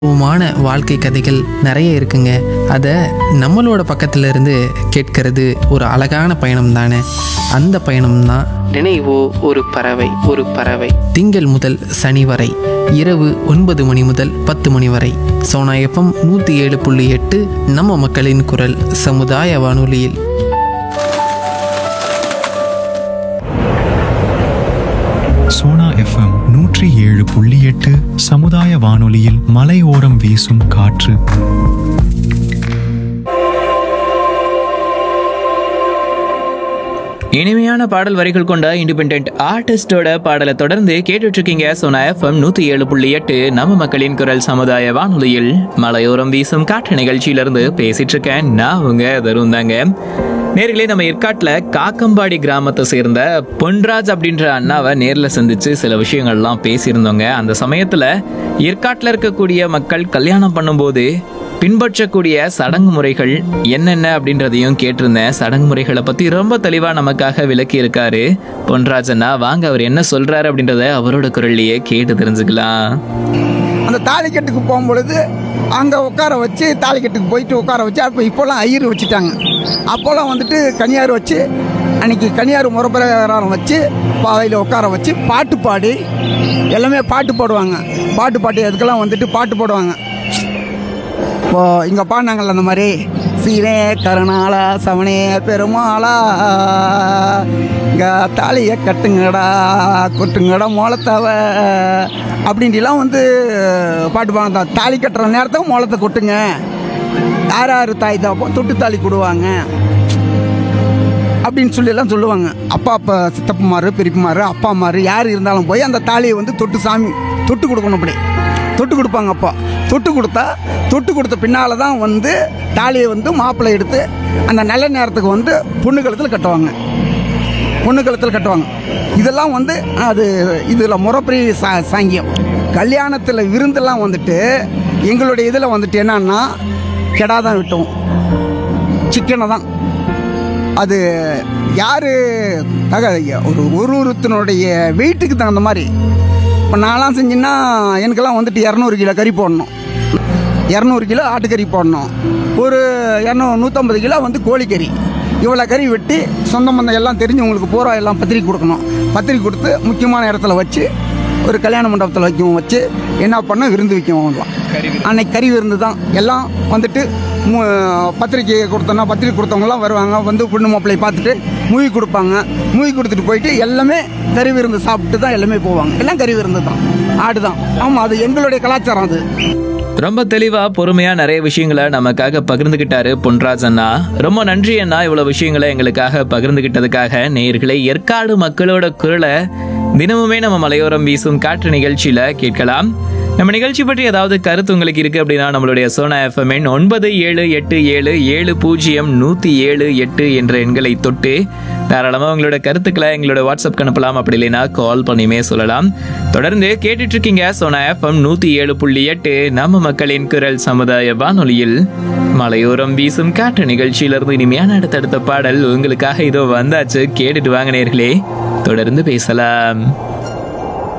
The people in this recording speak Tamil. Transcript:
மான வாழ்க்கை கதைகள் நிறைய இருக்குங்க அதை நம்மளோட பக்கத்துல இருந்து கேட்கறது ஒரு அழகான பயணம் தானே அந்த பயணம் தான் நினைவோ ஒரு பறவை ஒரு பறவை திங்கள் முதல் சனி வரை இரவு ஒன்பது மணி முதல் பத்து மணி வரை சோனா எஃப்எம் நூற்றி ஏழு புள்ளி எட்டு நம்ம மக்களின் குரல் சமுதாய வானொலியில் சோனா எஃப்எம் நூற்றி ஏழு புள்ளி எட்டு சமுதாய வானொலியில் மலையோரம் வீசும் காற்று இனிமையான பாடல் வரிகள் கொண்ட இண்டிபெண்ட் ஆர்டிஸ்டோட பாடலை தொடர்ந்து கேட்டுட்டு இருக்கீங்க சோனா எஃப்எம் நூத்தி ஏழு புள்ளி எட்டு நம்ம மக்களின் குரல் சமுதாய வானொலியில் மலையோரம் வீசும் காற்று நிகழ்ச்சியிலிருந்து பேசிட்டு இருக்கேன் நான் உங்க தருண் தாங்க நேர்களே நம்ம ஏற்காட்டில் காக்கம்பாடி கிராமத்தை சேர்ந்த பொன்ராஜ் அப்படின்ற அண்ணாவை நேரில் சந்திச்சு சில விஷயங்கள்லாம் பேசியிருந்தோங்க அந்த சமயத்தில் ஏற்காட்டில் இருக்கக்கூடிய மக்கள் கல்யாணம் பண்ணும்போது பின்பற்றக்கூடிய சடங்கு முறைகள் என்னென்ன அப்படின்றதையும் கேட்டிருந்தேன் சடங்கு முறைகளை பத்தி ரொம்ப தெளிவா நமக்காக விளக்கி இருக்காரு பொன்ராஜனா வாங்க அவர் என்ன சொல்றாரு அப்படின்றத அவரோட குரல்லையே கேட்டு தெரிஞ்சுக்கலாம் அந்த தாலிக்கட்டுக்கு போகும்பொழுது அங்கே உட்கார வச்சு தாலிக்கட்டுக்கு போயிட்டு உட்கார வச்சு அப்போ இப்போல்லாம் ஐயர் வச்சுட்டாங்க அப்போல்லாம் வந்துட்டு கனியார் வச்சு அன்னைக்கு கனியார் முறப்பிரகாரம் வச்சு பாவையில் உட்கார வச்சு பாட்டு பாடி எல்லாமே பாட்டு பாடுவாங்க பாட்டு பாடி அதுக்கெல்லாம் வந்துட்டு பாட்டு பாடுவாங்க இப்போ இங்கே பாடினாங்கல்ல அந்த மாதிரி சீனே கருணாளா சவனே பெருமாளா இங்கே தாலியை கட்டுங்கடா கொட்டுங்கடா மோளத்தாவ அப்படின்ட்டுலாம் வந்து பாட்டு பாடுங்க தாலி கட்டுற நேரத்துக்கு மோளத்தை கொட்டுங்க யார் யார் தாய் தாப்போ தொட்டு தாலி கொடுவாங்க அப்படின்னு சொல்லி எல்லாம் சொல்லுவாங்க அப்பா அப்பா சித்தப்பமாரு பெரியப்பமாரு அப்பா அம்மாரு யார் இருந்தாலும் போய் அந்த தாலியை வந்து தொட்டு சாமி தொட்டு கொடுக்கணும் அப்படி தொட்டு கொடுப்பாங்க அப்பா தொட்டு கொடுத்தா தொட்டு கொடுத்த பின்னால் தான் வந்து தாலியை வந்து மாப்பிள்ளை எடுத்து அந்த நல்ல நேரத்துக்கு வந்து பொண்ணு கழுத்தில் கட்டுவாங்க பொண்ணு கழுத்தில் கட்டுவாங்க இதெல்லாம் வந்து அது இதில் முறைப்படி சா சாங்கியம் கல்யாணத்தில் விருந்தெல்லாம் வந்துட்டு எங்களுடைய இதில் வந்துட்டு என்னன்னா கெடா தான் விட்டோம் சிக்கனை தான் அது யார் தக ஒரு ஒரு ஒருத்தனுடைய வெயிட்டுக்கு தகுந்த மாதிரி இப்போ நான்லாம் செஞ்சேன்னா எனக்கெல்லாம் வந்துட்டு இரநூறு கிலோ கறி போடணும் இரநூறு கிலோ ஆட்டுக்கறி போடணும் ஒரு இரநூறு நூற்றம்பது கிலோ வந்து கோழிக்கறி இவ்வளோ கறி வெட்டி சொந்த பந்தம் எல்லாம் தெரிஞ்சவங்களுக்கு பூரா எல்லாம் பத்திரிக்கை கொடுக்கணும் பத்திரிக்கை கொடுத்து முக்கியமான இடத்துல வச்சு ஒரு கல்யாண மண்டபத்தில் வைக்கவும் வச்சு என்ன பண்ண விருந்து வைக்கவும் அன்னைக்கு கறி விருந்து தான் எல்லாம் வந்துட்டு மு- பத்திரிக்கை கொடுத்தோன்னா பத்திரிக்கை கொடுத்தவங்கலாம் வருவாங்க வந்து பொண்ணு மாப்பிள்ளை பார்த்துட்டு மூவி கொடுப்பாங்க மூவி கொடுத்துட்டு போயிட்டு எல்லாமே கறி விருந்து சாப்பிட்டு தான் எல்லாமே போவாங்க எல்லாம் கறி விருந்து தான் ஆடு தான் ஆமாம் அது எங்களுடைய கலாச்சாரம் அது ரொம்ப தெளிவா பொறுமையா நிறைய விஷயங்களை நமக்காக பகிர்ந்துகிட்டாரு பொன்ராஜ் அண்ணா ரொம்ப நன்றி அண்ணா இவ்வளவு விஷயங்களை எங்களுக்காக பகிர்ந்துகிட்டதுக்காக நேயர்களை ஏற்காடு மக்களோட குரலை தினமுமே நம்ம மலையோரம் வீசும் காற்று நிகழ்ச்சியில கேட்கலாம் நம்ம நிகழ்ச்சி பற்றி ஏதாவது கருத்து உங்களுக்கு இருக்கு அப்படின்னா நம்மளுடைய சோனா எஃப்எம் எண் ஒன்பது ஏழு எட்டு ஏழு ஏழு பூஜ்ஜியம் நூத்தி ஏழு எட்டு என்ற எண்களை தொட்டு தாராளமா உங்களோட கருத்துக்களை எங்களோட வாட்ஸ்அப் அனுப்பலாம் அப்படி இல்லைன்னா கால் பண்ணியுமே சொல்லலாம் தொடர்ந்து கேட்டுட்டு இருக்கீங்க சோனா எஃப்எம் நூத்தி ஏழு புள்ளி எட்டு நம்ம மக்களின் குரல் சமுதாய வானொலியில் மலையோரம் வீசும் காற்று நிகழ்ச்சியிலிருந்து இனிமையான அடுத்தடுத்த பாடல் உங்களுக்காக இதோ வந்தாச்சு கேட்டுட்டு வாங்க நேர்களே தொடர்ந்து பேசலாம்